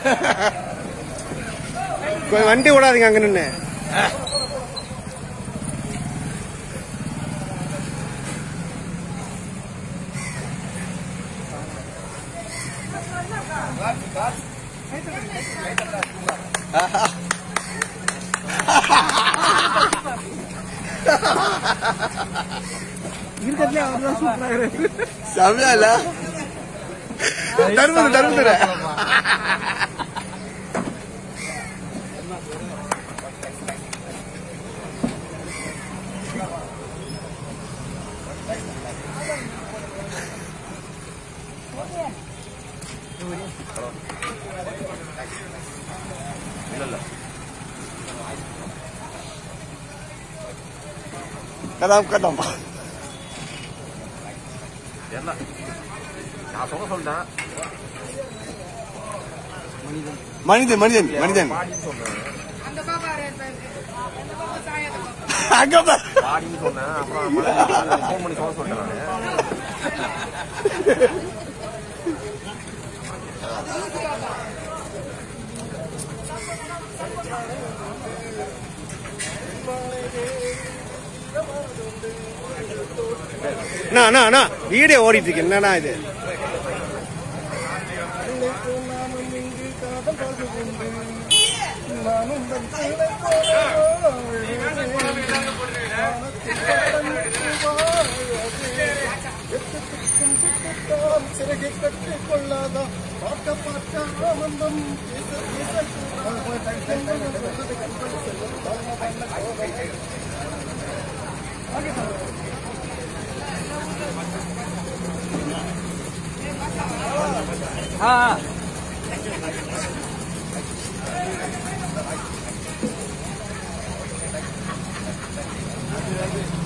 கொஞ்சம் வண்டி விடாதீங்க அங்க நின்று இருக்கிறதுலே அவர் தான் சூப்பரா இருக்கு செம்மையா இல்ல தருமது தருமது கதாம் கதாம் என்ன நான் சொல்ல சொல்லிட்டேன் மனிதன் மனிதன் மனிதன் பாடின்னு சொன்னேன் அந்த பாப்பா அந்த பாப்பா சாயாத பாப்பா அங்க பாரு. பாடின்னு சொன்னேன் அப்புறம் ஃபோன் பண்ணி சொல்ல சொல்லிட்டேன் நான் அண்ணா அண்ணா அண்ணா வீடியோ ஓடிட்டு இருக்கு என்னண்ணா இது சிறகை கட்டிக் கொள்ளாத பார்க்க பார்க்க ஆனந்தம் ஆ